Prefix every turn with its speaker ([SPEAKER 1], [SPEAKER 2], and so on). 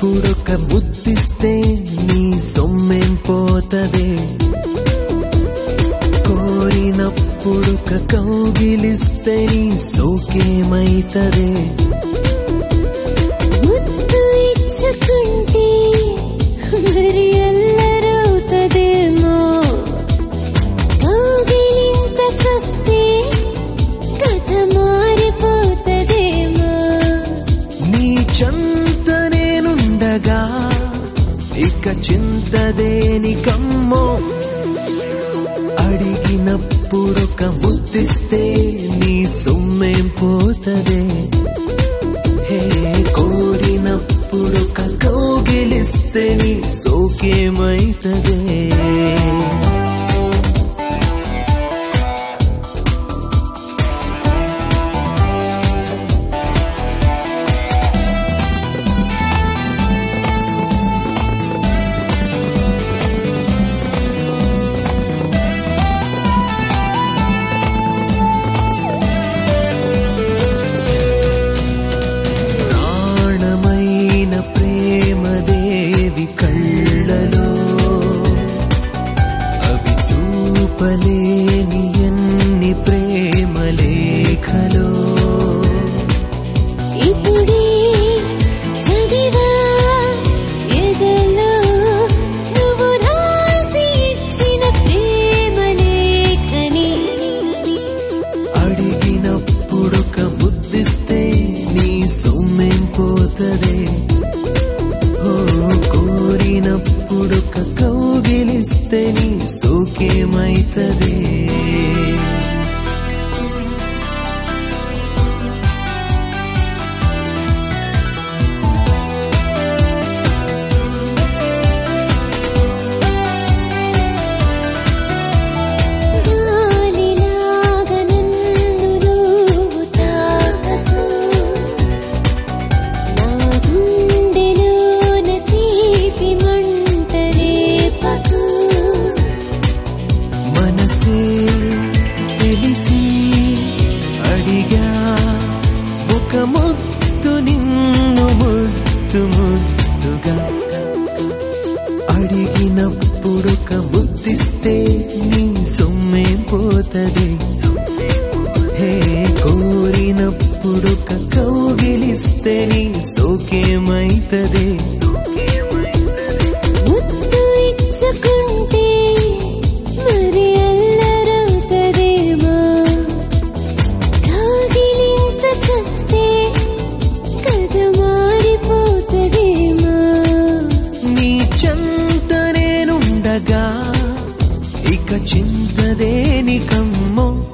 [SPEAKER 1] అడిగినప్పుడొక ముద్దిస్తే నీ సొమ్మేం పోతదే కోరినప్పుడొక కౌగిలిస్తే నీ సోకేమైతదే
[SPEAKER 2] ముద్దు ఇచ్చుకుంటే మరి అల్లరవుతదేమో కౌగిలింతకొస్తే కథ మారిపోతదేమో
[SPEAKER 1] నీ చెంత నేనుండగా ఇక చింతదేనికమ్మో అడిగినప్పుడొక ముద్దిస్తే నీ సొమ్మేం పోతదే హే కోరినప్పుడొక కౌగిలిస్తే నీ సోకేమైతదే ప్రాణమైన ప్రేమదేవి కళ్ళలో అవి చూపలేని ఎన్ని ప్రేమ లేఖలో
[SPEAKER 2] ఇప్పుడే చదివా ఎదలో నువ్వు రాసి ఇచ్చిన ప్రేమ లేఖని
[SPEAKER 1] అడిగినప్పుడొక ముద్దిస్తే నీ సొమ్మేం పోతదే ఓ కోరినప్పుడొక కౌగిలిస్తే నీ సోకేమైతదే
[SPEAKER 2] గాలిలాగా నన్ను నువ్వు తాకకు నా గుండెలోన తీపి మంట రేపకు
[SPEAKER 1] మనసే తెలిసి అడిగా ఒక ముద్దు నిన్ను ముద్దు ముద్దుగా అడిగినప్పుడొక ముద్దిస్తే నీ సొమ్మేం పోతది హే కోరినప్పుడొక కౌగిలిస్తే నీ సోకేమైతదే
[SPEAKER 2] ముద్దు ఇచ్చుకుంటే మరి అల్లరవుతదేమో కౌగిలింతకొస్తే కథ మారిపోతదేమో
[SPEAKER 1] నీ చెంత నేనుండగా ఇక చింతదేనికమ్మో